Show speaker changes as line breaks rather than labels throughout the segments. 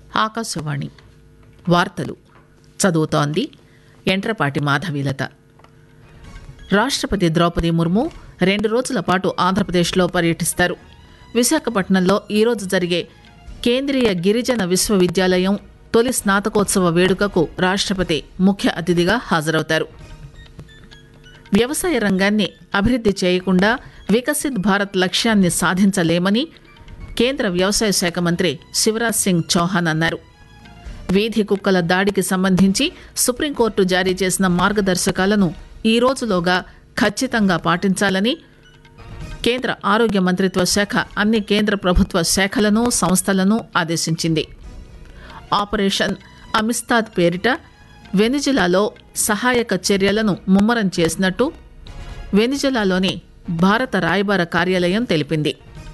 ఆకాశవాణి వార్తలు చదువుతోంది ఎంట్రపాటి మాధవీలత రాష్ట్రపతి ద్రౌపది ముర్ము రెండు రోజుల పాటు ఆంధ్రప్రదేశ్లో పర్యటిస్తారు విశాఖపట్నంలో ఈరోజు జరిగే కేంద్రీయ గిరిజన విశ్వవిద్యాలయం తొలి స్నాతకోత్సవ వేడుకకు రాష్ట్రపతి ముఖ్య అతిథిగా హాజరవుతారు వ్యవసాయ రంగాన్ని అభివృద్ధి చేయకుండా వికసిత్ భారత్ లక్ష్యాన్ని సాధించలేమని కేంద్ర వ్యవసాయ శాఖ మంత్రి శివరాజ్ సింగ్ చౌహాన్ అన్నారు వీధి కుక్కల దాడికి సంబంధించి సుప్రీంకోర్టు జారీ చేసిన మార్గదర్శకాలను ఈ రోజులోగా ఖచ్చితంగా పాటించాలని కేంద్ర ఆరోగ్య మంత్రిత్వ శాఖ అన్ని కేంద్ర ప్రభుత్వ శాఖలను సంస్థలను ఆదేశించింది ఆపరేషన్ అమిస్తాద్ పేరిట వెనిజులాలో సహాయక చర్యలను ముమ్మరం చేసినట్టు వెనిజులాలోని భారత రాయబార కార్యాలయం తెలిపింది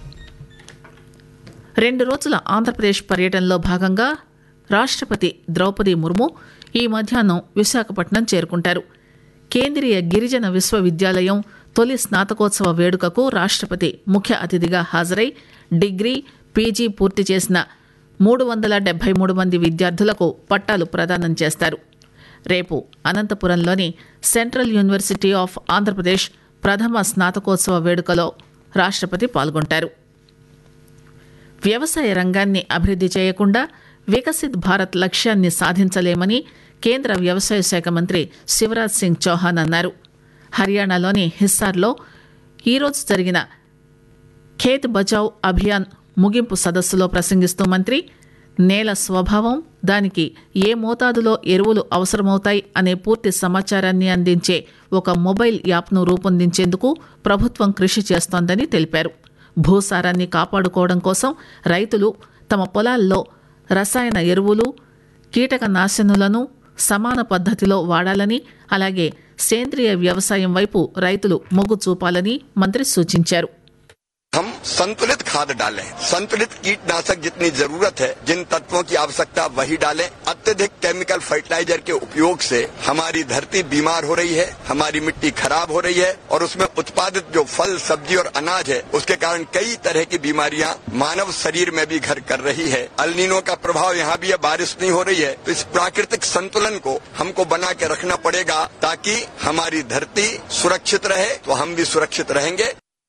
రెండు రోజుల ఆంధ్రప్రదేశ్ పర్యటనలో భాగంగా రాష్ట్రపతి ద్రౌపది ముర్ము ఈ మధ్యాహ్నం విశాఖపట్నం చేరుకుంటారు కేంద్రీయ గిరిజన విశ్వవిద్యాలయం తొలి స్నాతకోత్సవ వేడుకకు రాష్ట్రపతి ముఖ్య అతిథిగా హాజరై డిగ్రీ పీజీ పూర్తి చేసిన మూడు వందల డెబ్బై మూడు మంది విద్యార్థులకు పట్టాలు ప్రదానం చేస్తారు రేపు అనంతపురంలోని సెంట్రల్ యూనివర్సిటీ ఆఫ్ ఆంధ్రప్రదేశ్ ప్రథమ స్నాతకోత్సవ వేడుకలో రాష్ట్రపతి పాల్గొంటారు వ్యవసాయ రంగాన్ని అభివృద్ధి చేయకుండా వికసిత్ భారత్ లక్ష్యాన్ని సాధించలేమని కేంద్ర వ్యవసాయ శాఖ మంత్రి శివరాజ్ సింగ్ చౌహాన్ అన్నారు హర్యానాలోని హిస్సార్లో ఈరోజు జరిగిన ఖేత్ బచావ్ అభియాన్ ముగింపు సదస్సులో ప్రసంగిస్తూ మంత్రి నేల స్వభావం దానికి ఏ మోతాదులో ఎరువులు అవసరమవుతాయి అనే పూర్తి సమాచారాన్ని అందించే ఒక మొబైల్ యాప్ను రూపొందించేందుకు ప్రభుత్వం కృషి చేస్తోందని తెలిపారు భూసారాన్ని కాపాడుకోవడం కోసం రైతులు తమ పొలాల్లో రసాయన ఎరువులు కీటక నాశనులను సమాన పద్ధతిలో వాడాలని అలాగే సేంద్రియ వ్యవసాయం వైపు రైతులు మొగ్గు చూపాలని మంత్రి సూచించారు
हम संतुलित खाद डालें संतुलित कीटनाशक जितनी जरूरत है जिन तत्वों की आवश्यकता वही डालें अत्यधिक केमिकल फर्टिलाइजर के उपयोग से हमारी धरती बीमार हो रही है हमारी मिट्टी खराब हो रही है और उसमें उत्पादित जो फल सब्जी और अनाज है उसके कारण कई तरह की बीमारियां मानव शरीर में भी घर कर रही है अल्नीनो का प्रभाव यहाँ भी है बारिश नहीं हो रही है तो इस प्राकृतिक संतुलन को हमको बना के रखना पड़ेगा ताकि हमारी धरती सुरक्षित रहे तो हम भी सुरक्षित रहेंगे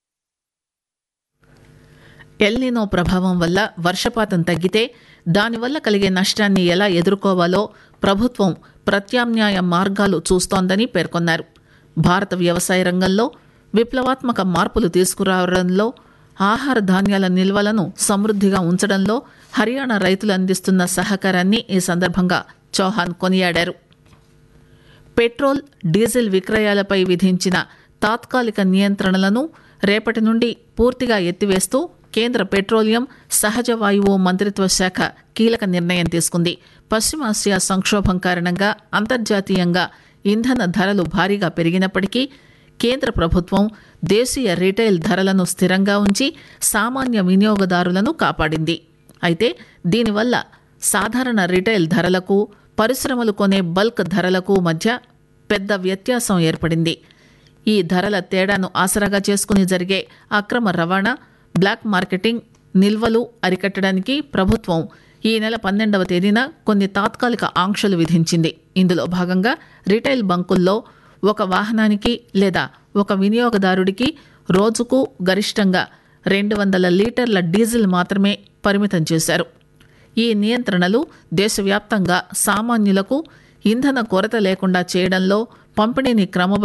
ఎల్నినో ప్రభావం వల్ల వర్షపాతం తగ్గితే దానివల్ల కలిగే నష్టాన్ని ఎలా ఎదుర్కోవాలో ప్రభుత్వం ప్రత్యామ్నాయ మార్గాలు చూస్తోందని పేర్కొన్నారు భారత వ్యవసాయ రంగంలో విప్లవాత్మక మార్పులు తీసుకురావడంలో ఆహార ధాన్యాల నిల్వలను సమృద్ధిగా ఉంచడంలో హర్యానా రైతులు అందిస్తున్న సహకారాన్ని ఈ సందర్భంగా చౌహాన్ కొనియాడారు పెట్రోల్ డీజిల్ విక్రయాలపై విధించిన తాత్కాలిక నియంత్రణలను రేపటి నుండి పూర్తిగా ఎత్తివేస్తూ కేంద్ర పెట్రోలియం సహజ వాయువు మంత్రిత్వ శాఖ కీలక నిర్ణయం తీసుకుంది పశ్చిమాసియా సంక్షోభం కారణంగా అంతర్జాతీయంగా ఇంధన ధరలు భారీగా పెరిగినప్పటికీ కేంద్ర ప్రభుత్వం దేశీయ రీటైల్ ధరలను స్థిరంగా ఉంచి సామాన్య వినియోగదారులను కాపాడింది అయితే దీనివల్ల సాధారణ రీటైల్ ధరలకు పరిశ్రమలు కొనే బల్క్ ధరలకు మధ్య పెద్ద వ్యత్యాసం ఏర్పడింది ఈ ధరల తేడాను ఆసరాగా చేసుకుని జరిగే అక్రమ రవాణా బ్లాక్ మార్కెటింగ్ నిల్వలు అరికట్టడానికి ప్రభుత్వం ఈ నెల పన్నెండవ తేదీన కొన్ని తాత్కాలిక ఆంక్షలు విధించింది ఇందులో భాగంగా రిటైల్ బంకుల్లో ఒక వాహనానికి లేదా ఒక వినియోగదారుడికి రోజుకు గరిష్టంగా రెండు వందల లీటర్ల డీజిల్ మాత్రమే పరిమితం చేశారు ఈ నియంత్రణలు దేశవ్యాప్తంగా సామాన్యులకు ఇంధన కొరత లేకుండా చేయడంలో పంపిణీని క్రమబద్ధ